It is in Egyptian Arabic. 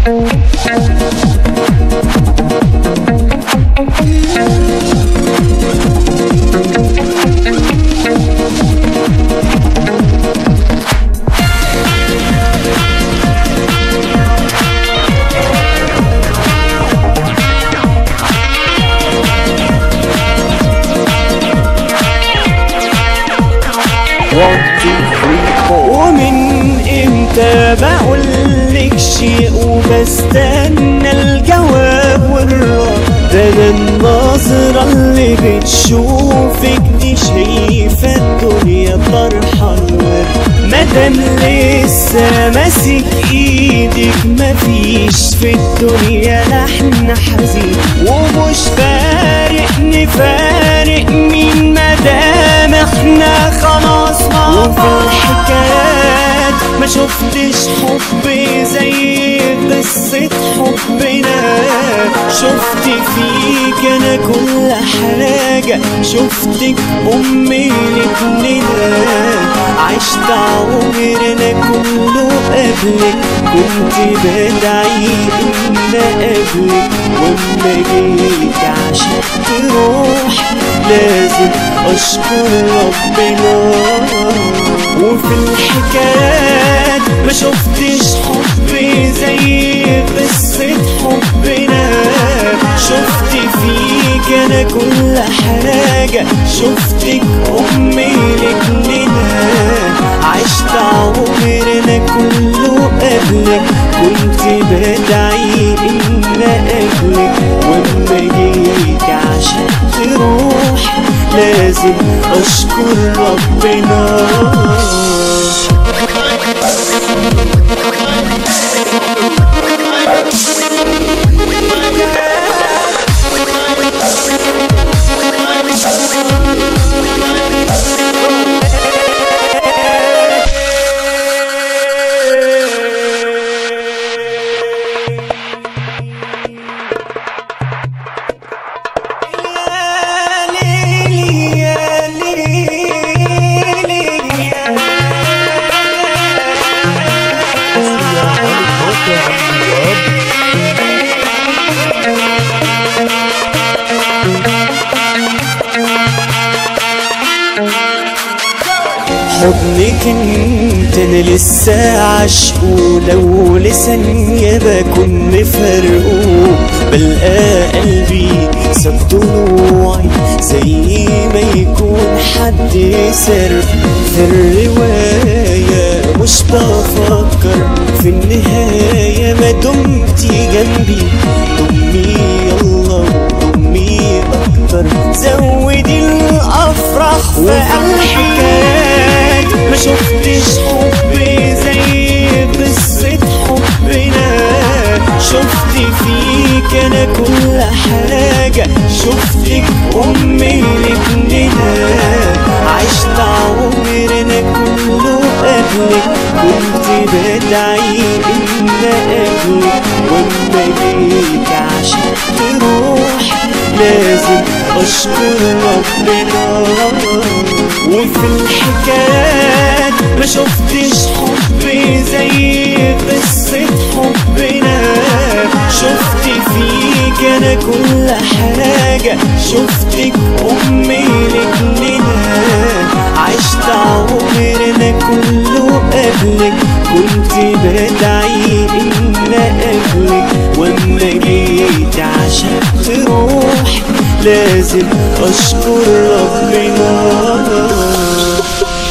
ومن امتى بقولك شيء وبستنى الجواب والرد ده انا النظرة اللي بتشوفك دي شايفة الدنيا طرحة الورد مادام لسه ماسك ايدك مفيش في الدنيا لحن حزين ومش فارق نفارق مين مادام احنا خلاص مع وفي الحكايات ما شفتش حب زي قصة حبنا شفت فيك انا كل حاجة شفتك امي لابننا عشت عمرنا كله قبلك كنت بدعي ان قبلك واما جيت عشان تروح لازم اشكر ربنا وفي الحكايات ما شفتش حب زي قصة حبنا شفت فيك انا كل حاجة شفتك امي لابننا عشت عمرنا كله قبلك كنت بدعي ان قبلك واما جيت عشان تروح لازم اشكر ربنا حضنك انت انا لسه عشقه لو لثانية بكون مفرقه بلقى قلبي ساب ضلوعي زي ما يكون حد سرق في الرواية مش بفكر في النهاية ما دمتي جنبي ضمي يلا ضمي اكتر زودي الافراح في الحكايات ما شفتش حب زي قصة حبنا شفت فيك انا كل حاجة شفتك امي لابننا عشت عمرنا كله قبلك كنت بدعي ان قبلك واما جيت عشان تروح لازم اشكر ربنا وفي الحكايات ما شفتش حب زي قصة حبنا شفت فيك انا كل حاجة شفتك امي لابننا عشت عمرنا كله قبلك كنت بدعي ان قبلك واما جيت عشان تروح لازم اشكر ربنا